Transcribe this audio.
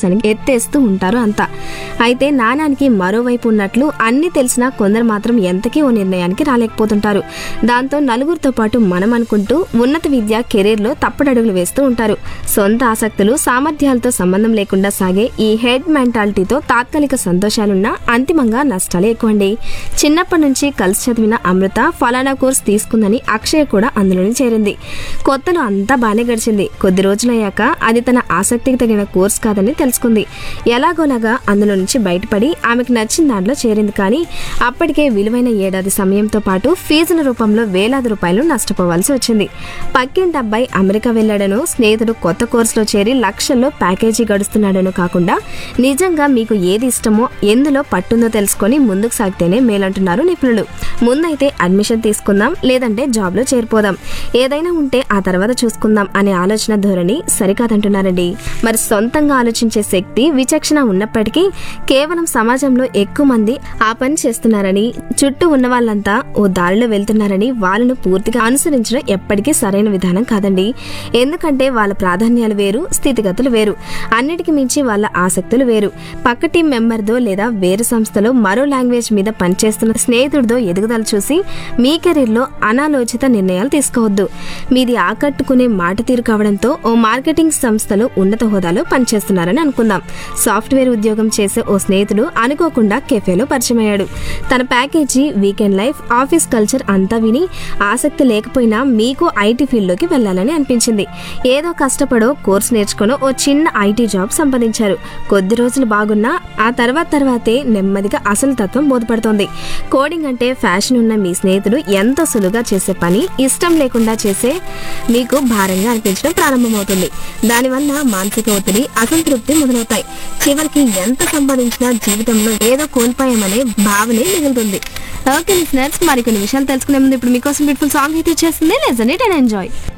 అని ఎత్తేస్తూ ఉంటారు అంతా అయితే నాణానికి మరోవైపు ఉన్నట్లు అన్ని తెలిసినా కొందరు మాత్రం ఎంతకీ ఓ నిర్ణయానికి రాలేకపోతుంటారు దాంతో నలుగురితో పాటు మనం అనుకుంటూ ఉన్నత విద్య కెరీర్లో తప్పడడుగులు వేస్తూ ఉంటారు సొంత ఆసక్తులు సామర్థ్యాలతో సంబంధం లేకుండా సాగే ఈ హెడ్ మెంటాలిటీతో తాత్కాలిక సంతోషాలున్నా అంతిమంగా నష్టాలే ఎక్కువండి చిన్నప్పటి నుంచి కలిసి చదివిన అమృత ఫలానా కోర్స్ తీసుకుందని అక్షయ్ కూడా అందులోనే చేరింది కొత్తలో అంతా బాగానే గడిచింది కొద్ది రోజులయ్యాక అది తన ఆసక్తికి తగిన కోర్స్ కాదని తెలుసుకుంది ఎలాగోలాగా అందులో నుంచి బయటపడి ఆమెకు నచ్చిన దాంట్లో చేరింది కానీ అప్పటికే విలువైన ఏడాది సమయంతో పాటు ఫీజుల రూపంలో వేలాది రూపాయలు నష్టపోవాల్సి వచ్చింది పక్కింటి అబ్బాయి అమెరికా వెళ్ళాడనో స్నేహితుడు కొత్త కోర్సులో చేరి లక్షల్లో ప్యాకేజీ గడుస్తున్నాడనో కాకుండా నిజంగా మీకు ఏది ఇష్టమో ఎందులో పట్టుందో తెలుసుకొని ముందుకు సాగితేనే మేలంటున్నారు నిపుణులు ముందైతే అడ్మిషన్ తీసుకుందాం లేదంటే జాబ్లో చేరిపోదాం ఏదైనా ఉంటే ఆ తర్వాత చూసుకుందాం అనే ఆలోచన ధోరణి సరికాదంటున్నారండి మరి సొంతంగా ఆలోచించే శక్తి విచక్షణ ఉన్నప్పటికీ కేవలం సమాజంలో ఎక్కువ మంది ఆ పని చేస్తున్నారని చుట్టూ ఉన్న వాళ్ళంతా ఓ దారిలో వెళ్తున్నారని వాళ్ళను పూర్తిగా అనుసరించడం ఎప్పటికీ సరైన విధానం కాదండి ఎందుకంటే వాళ్ళ ప్రాధాన్యాలు వేరు స్థితిగతులు వేరు అన్నిటికీ మించి వాళ్ళ ఆసక్తులు వేరు పక్క టీం మెంబర్దో లేదా వేరే సంస్థలో మరో లాంగ్వేజ్ మీద పనిచేస్తున్న స్నేహితుడితో ఎదుగుదల చూసి మీ కెరీర్లో అనాలోచిత నిర్ణయాలు తీసుకోవద్దు మీది ఆకట్టుకునే మాట తీరు కావడంతో ఓ మార్కెటింగ్ సంస్థలో ఉన్నత హోదాలో పనిచేస్తున్నారని అనుకుందాం సాఫ్ట్వేర్ ఉద్యోగం చేసే ఓ స్నేహితుడు అనుకోకుండా కెఫేలో పరిచయమయ్యాడు తన package weekend life office culture అంతా విని ఆసక్తి లేకపోయినా మీకు ఐటీ ఫీల్డ్లోకి వెళ్ళాలని అనిపించింది ఏదో కష్టపడో కోర్స్ నేర్చుకునో ఓ చిన్న ఐటీ జాబ్ సంపాదించారు కొద్ది రోజులు బాగున్నా ఆ తర్వాత తర్వాతే నెమ్మదిగా అసలు తత్వం బోధపడుతోంది కోడింగ్ అంటే ఫ్యాషన్ ఉన్న మీ స్నేహితుడు ఎంతో సులువుగా చేసే పని ఇష్టం లేకుండా చేసే మీకు భారంగా అనిపించడం ప్రారంభమవుతుంది దానివల్ల మానసిక ఒత్తిడి అసంతృప్తి మొదలవుతాయి చివరికి ఎంత సంపాదించినా జీవితంలో ఏదో కోల్పోయామనే భావనే మిగులుతుంది ఓకే లిసనర్స్ మరికొన్ని విషయాలు తెలుసుకునే ముందు ఇప్పుడు మీకోసం బ్యూటిఫుల్ సాంగ్ అయితే చేస్తుంది లెజన్ ఇట్ అండ్ ఎంజాయ్